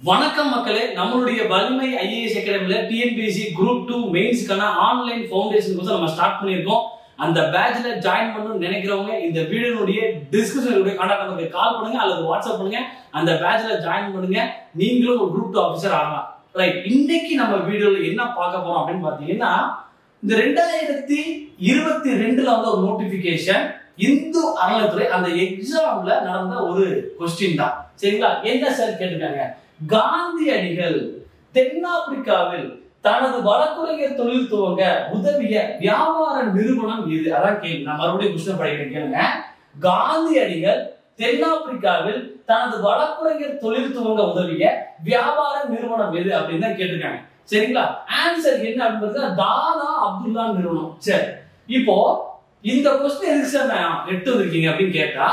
வணக்கம் மக்களே நம்மளுடைய வலிமை ஐஏஎஸ் அகாடமில டிஎன்பிஎஸ்சி குரூப் டூ மெயின்ஸ்க்கான ஆன்லைன் ஃபவுண்டேஷன் கோர்ஸ் நம்ம ஸ்டார்ட் பண்ணியிருக்கோம் அந்த பேட்ச்ல ஜாயின் பண்ணணும்னு நினைக்கிறவங்க இந்த வீடியோனுடைய டிஸ்கிரிப்ஷனுடைய கான்டாக்ட் நம்பருக்கு கால் பண்ணுங்க அல்லது வாட்ஸ்அப் பண்ணுங்க அந்த பேட்ச்ல ஜாயின் பண்ணுங்க நீங்களும் ஒரு குரூப் டூ ஆஃபீஸர் ஆகலாம் ரைட் இன்னைக்கு நம்ம வீடியோல என்ன பார்க்க போறோம் அப்படின்னு பாத்தீங்கன்னா இந்த ரெண்டாயிரத்தி இருபத்தி ரெண்டுல வந்த ஒரு நோட்டிபிகேஷன் இந்து அறநிலைத்துறை அந்த எக்ஸாம்ல நடந்த ஒரு கொஸ்டின் தான் சரிங்களா என்ன சார் கேட்டிருக்காங்க காந்தியடிகள் தென்னாப்பிரிக்காவில் தனது வழக்குரைஞர் தொழில் துவங்க உதவிய வியாபார நிறுவனம் இது அதான் கேள்வி நான் மறுபடியும் கொஸ்டின் படிக்கிறேன் கேளுங்க காந்தியடிகள் தென்னாப்பிரிக்காவில் தனது வழக்குரைஞர் தொழில் துவங்க உதவிய வியாபார நிறுவனம் எது அப்படின்னு தான் கேட்டிருக்காங்க சரிங்களா ஆன்சர் என்ன அப்படின்னு தாதா அப்துல்லா நிறுவனம் சரி இப்போ இந்த கொஸ்டின் எதுக்கு சார் நான் எடுத்து வந்திருக்கீங்க அப்படின்னு கேட்டா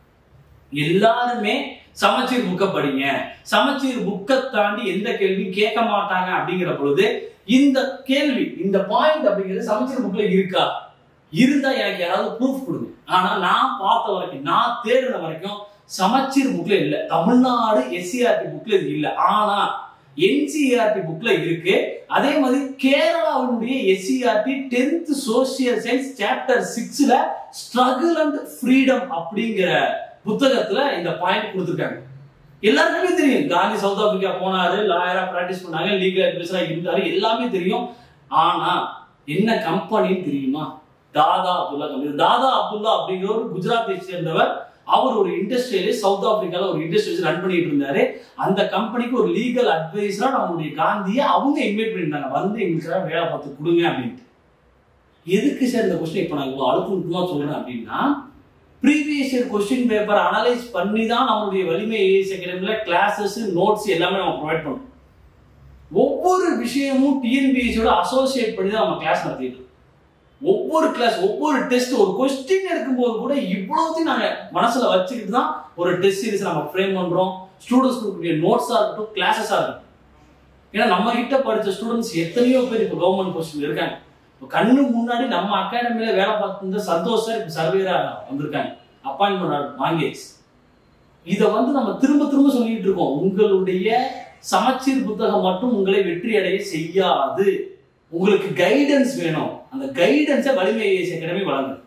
எல்லாருமே சமச்சீர் புக்கை படிங்க சமச்சீர் புக்கை தாண்டி எந்த கேள்வியும் கேட்க மாட்டாங்க அப்படிங்கிற பொழுது இந்த கேள்வி இந்த பாயிண்ட் அப்படிங்கிறது சமச்சீர் புக்ல இருக்கா இருந்தா எனக்கு யாராவது ப்ரூஃப் கொடுங்க ஆனா நான் பார்த்த வரைக்கும் நான் தேடின வரைக்கும் சமச்சீர் புக்ல இல்ல தமிழ்நாடு எஸ்சிஆர்டி புக்ல இது இல்ல ஆனா என்சிஆர்டி புக்ல இருக்கு அதே மாதிரி கேரளாவுடைய SCERT tenth social science chapter சிக்ஸ்ல ஸ்ட்ரகிள் அண்ட் ஃப்ரீடம் அப்படிங்கிற புத்தகத்துல இந்த பாயிண்ட் கொடுத்துருக்காங்க எல்லாருக்குமே தெரியும் காந்தி சவுத் ஆப்பிரிக்கா போனாரு லாயரா பிராக்டிஸ் பண்ணாங்க லீகல் அட்வைசரா இருந்தாரு எல்லாமே தெரியும் ஆனா என்ன கம்பெனின்னு தெரியுமா தாதா அப்துல்லா கம்பெனி தாதா அப்துல்லா அப்படிங்கிற ஒரு குஜராத்தை சேர்ந்தவர் அவர் ஒரு இண்டஸ்ட்ரியலிஸ்ட் சவுத் ஆப்பிரிக்கால ஒரு இண்டஸ்ட்ரியலிஸ்ட் ரன் பண்ணிட்டு இருந்தாரு அந்த கம்பெனிக்கு ஒரு லீகல் அட்வைசரா நம்மளுடைய காந்தியை அவங்க இன்வைட் பண்ணியிருந்தாங்க வந்து எங்களுக்கு வேலை பார்த்து கொடுங்க அப்படின்ட்டு எதுக்கு சார் இந்த கொஸ்டின் இப்போ நான் இவ்வளோ அழுத்தமா சொல்றேன் அப்படின்னா previous year question paper analyse பண்ணி தான் நம்மளுடைய வலிமை ஏஎஸ் அகாடமில கிளாஸஸ் நோட்ஸ் எல்லாமே நம்ம ப்ரொவைட் பண்ணுவோம் ஒவ்வொரு விஷயமும் டிஎன்பிஎஸ்சியோட அசோசியேட் பண்ணி தான் நம்ம கிளாஸ் நடத்திட்டு இருக்கோம். ஒவ்வொரு கிளாஸ் ஒவ்வொரு டெஸ்ட் ஒரு கொஸ்டின் எடுக்கும்போது கூட இவ்வளோத்தையும் நாங்கள் மனசுல வச்சுக்கிட்டு தான் ஒரு டெஸ்ட் சீரிஸ் நம்ம ஃப்ரேம் பண்றோம் ஸ்டூடெண்ட்ஸ் கொடுக்கக்கூடிய நோட்ஸாக இருக்கட்டும் கிளாஸஸாக இருக்கட்டும் ஏன்னா நம்ம கிட்ட படிச்ச ஸ்டூடெண்ட்ஸ் எத்தனையோ பேர் இப்போ கவர்மெண்ட் போஸ்டில் இருக்காங்க இப்போ கண்ணு முன்னாடி நம்ம அகாடமியில வேலை பார்த்துருந்த சந்தோஷ் சார் இப்போ சர்வேரா வந்திருக்காங்க அப்பாயின்மெண்ட் வாங்கியாச்சு இதை வந்து நம்ம திரும்ப திரும்ப சொல்லிட்டு இருக்கோம் உங்களுடைய சமச்சீர் புத்தகம் மட்டும் உங்களை வெற்றி அடைய செய்யாது உங்களுக்கு கைடன்ஸ் வேணும் அந்த கைடன்ஸை வலிமை ஐஏஎஸ் அகாடமி வழங்குது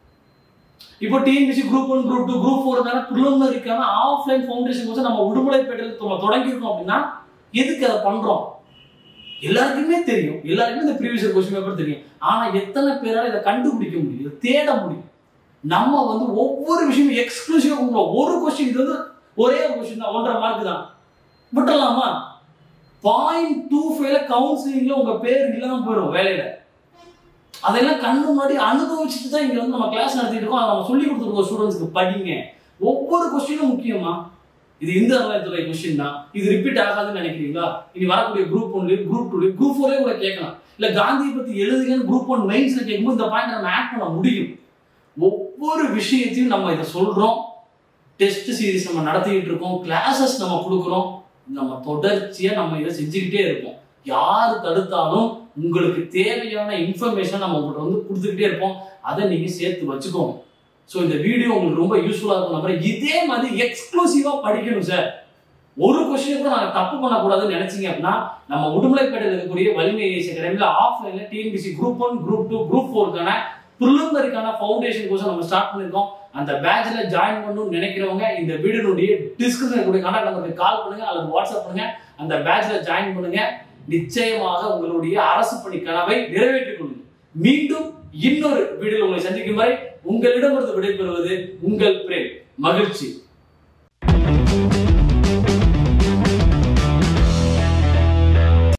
இப்போ TNPSC group one group two group four ப்ரிலிமினரிக்கான ஆஃப்லைன் ஃபவுண்டேஷன் கோர்ஸ் நம்ம உடுமலைப்பேட்டையில் நம்ம தொடங்கியிருக்கோம் அப்படின்னா எதுக்கு அதை பண்றோம் எல்லாருக்குமே தெரியும் எல்லாருக்குமே இந்த ப்ரீவியஸ் கொஸ்டின் பேப்பர் தெரியும் ஆனா எத்தனை பேரால இதை கண்டுபிடிக்க முடியும் இதை தேட முடியும் நம்ம வந்து ஒவ்வொரு விஷயமும் எக்ஸ்க்ளூசிவா கொடுக்குறோம் ஒரு கொஸ்டின் இது வந்து ஒரே ஒரு கொஸ்டின் தான் ஒன்றரை மார்க் தான் விட்டுறலாமா பாயிண்ட் டூ ஃபைவ்ல கவுன்சிலிங்ல உங்க பேர் இல்லாம போயிடும் வேலையில அதெல்லாம் கண்ணு முன்னாடி அனுபவிச்சுட்டு தான் இங்க வந்து நம்ம கிளாஸ் நடத்திட்டு இருக்கோம் அதை நம்ம சொல்லி கொடுத்துருக்கோம் ஸ்டூடெண்ட்ஸ்க்கு படிங்க ஒவ்வொரு கொஸ்டினும் முக்கியமா இது இந்த அறநிலையத்துறை கொஸ்டின் தான் இது ரிப்பீட் ஆகாதுன்னு நினைக்கிறீங்களா இனி வரக்கூடிய குரூப் ஒன்லயும் குரூப் டூலயும் குரூப் ஃபோர்லயும் கூட கேட்கலாம் இல்ல காந்தியை பத்தி எழுதுங்கன்னு குரூப் ஒன் மெயின்ஸ்ல கேட்கும்போது இந்த பாயிண்ட் நம்ம ஆட் பண்ண முடியும் ஒவ்வொரு விஷயத்தையும் நம்ம இதை சொல்றோம் டெஸ்ட் சீரிஸ் நம்ம நடத்திக்கிட்டு இருக்கோம் கிளாஸஸ் நம்ம கொடுக்குறோம் நம்ம தொடர்ச்சியா நம்ம இதை செஞ்சுக்கிட்டே இருப்போம் யார் தடுத்தாலும் உங்களுக்கு தேவையான இன்ஃபர்மேஷன் நம்ம உங்கள்கிட்ட வந்து கொடுத்துக்கிட்டே இருப்போம் அதை நீங்க சேர்த்து வச்சுக்கோங்க ஸோ இந்த வீடியோ உங்களுக்கு ரொம்ப யூஸ்ஃபுல்லாக இருக்கும் நம்புறேன் இதே மாதிரி எக்ஸ்க்ளூசிவாக படிக்கணும் சார் ஒரு கொஸ்டின் கூட நாங்கள் தப்பு பண்ணக்கூடாதுன்னு நினைச்சீங்க அப்படின்னா நம்ம உடுமலைப்பேட்டையில் இருக்கக்கூடிய வலிமை ஏசி அகாடமியில் ஆஃப்லைன்ல டிஎன்பிசி group one group two group ஃபோருக்கான ப்ரிலிமினரிக்கான ஃபவுண்டேஷன் கோர்ஸ் நம்ம ஸ்டார்ட் பண்ணியிருக்கோம் அந்த பேட்ச்ல ஜாயின் பண்ணணும்னு நினைக்கிறவங்க இந்த வீடியோனுடைய டிஸ்கிரிப்ஷன் கூடிய கான்டாக்ட் நம்பருக்கு கால் பண்ணுங்க அல்லது வாட்ஸ்அப் பண்ணுங்க அந்த பேட்ச்ல ஜாயின் பண்ணுங்க நிச்சயமாக உங்களுடைய அரசு பணி கனவை நிறைவேற்றிக் கொள்ளுங்க மீண்டும் இன்னொரு வீடியோவில் உங்களை சந்திக்கும் வரை உங்களிடமிருந்து விடைபெறுவது உங்கள் பிரேம் மகிழ்ச்சி